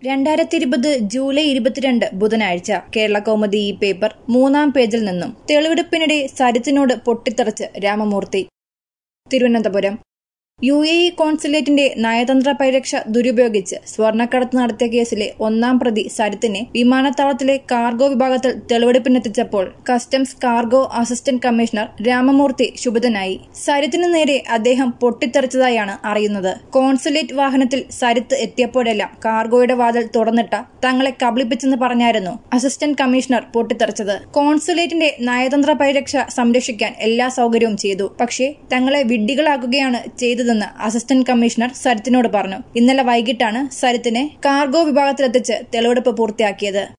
രണ്ടായിരത്തി ഇരുപത് ജൂലൈ ഇരുപത്തിരണ്ട് ബുധനാഴ്ച കേരള കൗമുദി ഈ പേപ്പർ മൂന്നാം പേജിൽ നിന്നും തെളിവെടുപ്പിനിടെ സരിത്തിനോട് പൊട്ടിത്തെറിച്ച് Ramamoorthy Thiruvananthapuram U A E കോൺസുലേറ്റിന്റെ നയതന്ത്ര പരിരക്ഷ ദുരുപയോഗിച്ച് സ്വർണ്ണക്കടത്ത് നടത്തിയ കേസിലെ ഒന്നാം പ്രതി സരിത്തിനെ വിമാനത്താവളത്തിലെ കാർഗോ വിഭാഗത്തിൽ തെളിവെടുപ്പിനെത്തിച്ചപ്പോൾ customs cargo assistant commissioner Ramamoorthy ശുഭിതനായി സരിത്തിന് നേരെ അദ്ദേഹം പൊട്ടിത്തെറിച്ചതായാണ് അറിയുന്നത് കോൺസുലേറ്റ് വാഹനത്തിൽ സരിത്ത് എത്തിയപ്പോഴെല്ലാം കാർഗോയുടെ വാതിൽ തുറന്നിട്ട തങ്ങളെ കബളിപ്പിച്ചെന്ന് പറഞ്ഞായിരുന്നു അസിസ്റ്റന്റ് കമ്മീഷണർ പൊട്ടിത്തെറിച്ചത് കോൺസുലേറ്റിന്റെ നയതന്ത്ര പരിരക്ഷ സംരക്ഷിക്കാൻ എല്ലാ സൗകര്യവും ചെയ്തു പക്ഷേ തങ്ങളെ വിഡ്ഢികളാക്കുകയാണ് ചെയ്തതെന്ന് അസിസ്റ്റന്റ് കമ്മീഷണർ സരിത്തിനോട് പറഞ്ഞു ഇന്നലെ വൈകിട്ടാണ് സരിത്തിനെ കാർഗോ വിഭാഗത്തിലെത്തിച്ച് തെളിവെടുപ്പ് പൂർത്തിയാക്കിയത്